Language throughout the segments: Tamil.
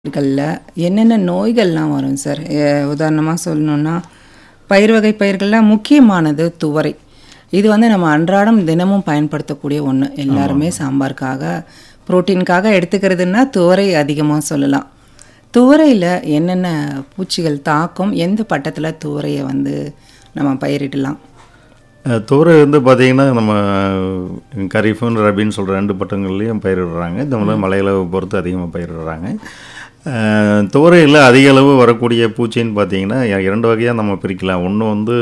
பயிர்களில் என்னென்ன நோய்கள்லாம் வரும் சார் உதாரணமாக சொல்லணுன்னா பயிர் வகை பயிர்களில் முக்கியமானது துவரை இது வந்து நம்ம அன்றாடம் தினமும் பயன்படுத்தக்கூடிய ஒன்று எல்லாருமே சாம்பாருக்காக புரோட்டீனுக்காக எடுத்துக்கிறதுன்னா துவரை அதிகமாக சொல்லலாம் துவரையில் என்னென்ன பூச்சிகள் தாக்கும் எந்த பட்டத்தில் துவரையை வந்து நம்ம பயிரிடலாம் அஹ் துவரை வந்து பார்த்தீங்கன்னா நம்ம கரீஃபும் ரபின்னு சொல்கிற ரெண்டு பட்டங்கள்லேயும் பயிரிடுறாங்க இந்த மாதிரி மலையளவு பொறுத்து அதிகமாக பயிரிடுறாங்க அஹ் துவரையில் அதிக அளவு வரக்கூடிய பூச்சின்னு பார்த்தீங்கன்னா இ- இரண்டு வகையாக நம்ம பிரிக்கலாம் ஒன்று வந்து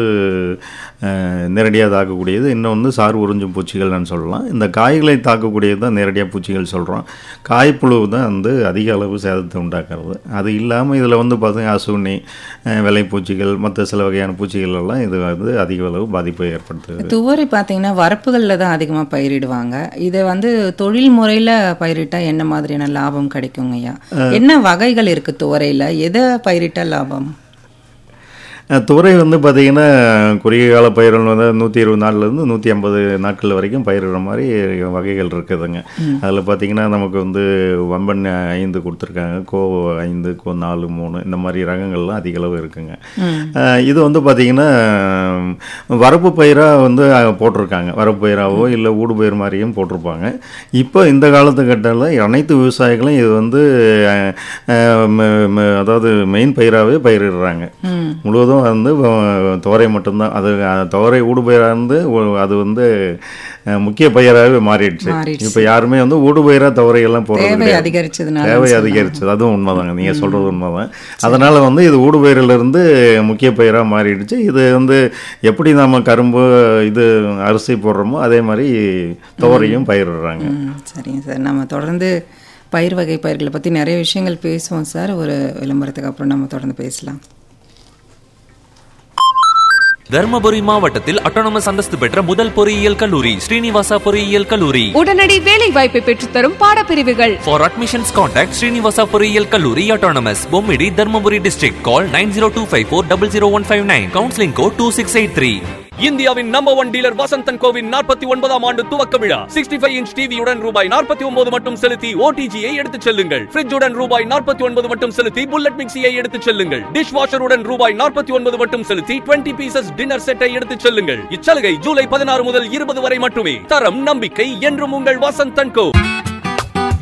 அஹ், நேரடியாக தாக்கக்கூடியது இன்னும் வந்து சார் உறிஞ்சும் பூச்சிகள்னு சொல்லலாம் இந்த காய்களை தாக்கக்கூடியது தான் நேரடியாக பூச்சிகள் சொல்கிறோம் காய்ப்புழு தான் வந்து அதிக அளவு சேதத்தை உண்டாக்குறது அது இல்லாமல் இதில் வந்து பார்த்தீங்கன்னா அசுனி அஹ், வெள்ளைப்பூச்சிகள் மற்ற சில வகையான பூச்சிகள் எல்லாம் இது வந்து அதிக அளவு பாதிப்பை ஏற்படுத்துது துவரை பார்த்தீங்கன்னா வரப்புகளில் தான் அதிகமாக பயிரிடுவாங்க இதை வந்து தொழில் முறையில் பயிரிட்டா என்ன மாதிரியான லாபம் கிடைக்குங்க ஐயா என்ன வகைகள் இருக்கு துவரையில் எதை பயிரிட்டா லாபம் அஹ், துவரை வந்து பார்த்தீங்கன்னா குறுகிய கால பயிர்கள் வந்து நூற்றி இருபது நாள்லேருந்து நூற்றி ஐம்பது நாட்கள் வரைக்கும் பயிரிடுற மாதிரி வகைகள் இருக்குதுங்க அதில் பார்த்தீங்கன்னா நமக்கு வந்து வம்பன் ஐந்து கொடுத்துருக்காங்க கோ ஐந்து கோ நாலு மூணு இந்த மாதிரி ரகங்கள்லாம் அதிக அளவு இருக்குங்க அஹ், இது வந்து பார்த்தீங்கன்னா வரப்பு பயிராக வந்து அஹ், போட்டிருக்காங்க வரப்பு பயிராவோ இல்லை ஊடு பயிர் மாதிரியும் போட்டிருப்பாங்க இப்போ இந்த காலத்துக்கட்டத்தில் அனைத்து விவசாயிகளும் இது வந்து அஹ், அஹ், ம- ம- அதாவது மெயின் பயிராகவே பயிரிடுறாங்க ம் முழுவதும் வந்து அஹ், துவரை மட்டும்தான் அது அஹ், துவரை ஊடு பயிராக இருந்து ஒ- அது வந்து அஹ், முக்கிய பயிராகவே மாறிடுச்சு மாறிடுச்சு. இப்போ யாருமே வந்து ஊடு பயிராக துவரையெல்லாம் போடுறது தேவை கிடையாது அதிகரிச்சதுனால தேவை அதிகரிச்சது அதுவும் உண்மைதாங்க நீங்கள் சொல்கிறது உண்மைதான் அதனால வந்து இது ஊடு பயிரிலிருந்து முக்கிய பயிராக மாறிடுச்சு இது வந்து எப்படி நாம கரும்பு இது அரிசி போடுறோமோ அதே மாதிரி துவரையும் பயிரிடுறாங்க ம் சரிங்க சார் நம்ம தொடர்ந்து பயிர் வகை பயிர்களை பற்றி நிறைய விஷயங்கள் பேசுவோம் சார் ஒரு விளம்பரத்துக்கு அப்புறம் நம்ம தொடர்ந்து பேசலாம் தர்மபுரி மாவட்டத்தில் அட்டானமஸ் அந்தஸ்து பெற்ற முதல் பொறியியல் கல்லூரி ஸ்ரீனிவாசா பொறியியல் கல்லூரி உடனடி வேலை வாய்ப்பை பெற்றுத்தரும் பாடப்பிரிவுகள் For admissions contact Srinivasa பொறியியல் கல்லூரி autonomous Bommidi Dharmapuri district call 9025400159 counseling code 2683 இந்தியாவின் நம்பர் ஒன் டீலர் வசந்தன் கோவின் நாற்பத்தி ஒன்பதாம் ஆண்டு துவக்க விழா சிக்ஸ்டி ஃபைவ் இன்ச் டிவியுடன் ரூபாய் நாற்பத்தி ஒன்பது மட்டும் செலுத்தி ஓடிஜியை எடுத்துச் செல்லுங்கள் ஃபிரிட்ஜுடன் ரூபாய் நாற்பத்தி ஒன்பது மட்டும் செலுத்தி புல்லட் மிக்சியை எடுத்துச் செல்லுங்கள் டிஷ் வாஷருடன் ரூபாய் நாற்பத்தி ஒன்பது மட்டும் செலுத்தி டுவெண்ட்டி பீசஸ் டின்னர் செட்டை எடுத்துச் செல்லுங்கள் இச்சலுகை ஜூலை பதினாறு முதல் இருபது வரை மட்டுமே தரம் நம்பிக்கை என்றும் உங்கள் வசந்தன் கோ